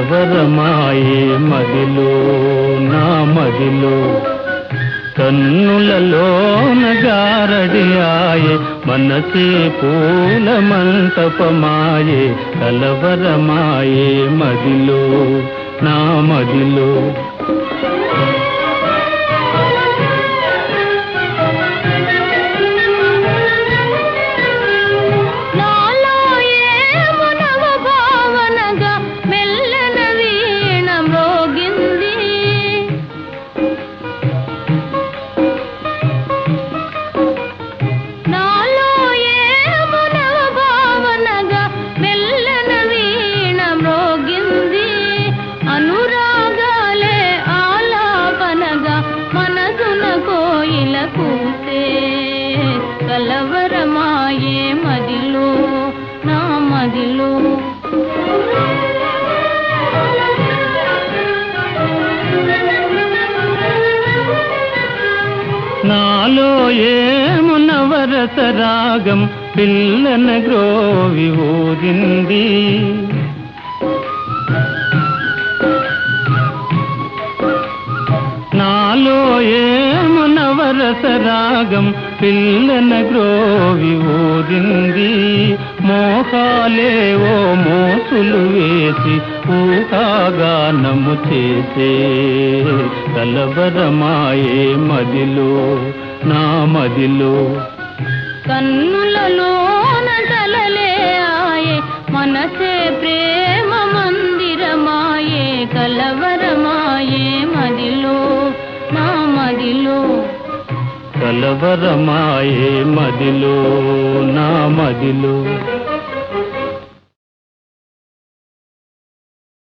కలవరమాయే మదిలో నా మదిలో కన్నులలోన గారడి ఆయే మనసే పూల మంటపమాయే కలవరమాయే మదిలో నా మదిలో నాలో ఏమో నవ భావనగా మెల్లన వీణ మ్రోగింది నాలో ఏమో నవ భావనగా మెల్లన వీణ మ్రోగింది అనురాగాలే ఆలాపనగా మనసున కోయిల కూసే కలవరమాయే మదిలో నా మదిలో నాలో ఏము నవరస రాగం పిల్లన గ్రోవి ఊరింది నాలో ఏము నవరస రాగం పిల్లన గ్రోవి ఊరింది మోహాలేవో మోసులు వేసి ఊహాగానము చేసే కలవరమాయే మదిలో నా మదిలో కన్నులలోన తలలే ఆయే మనసే ప్రేమ మందిరమాయే కలవరమాయే మదిలో నా మదిలో కలవరమాయే మదిలో నా మదిలో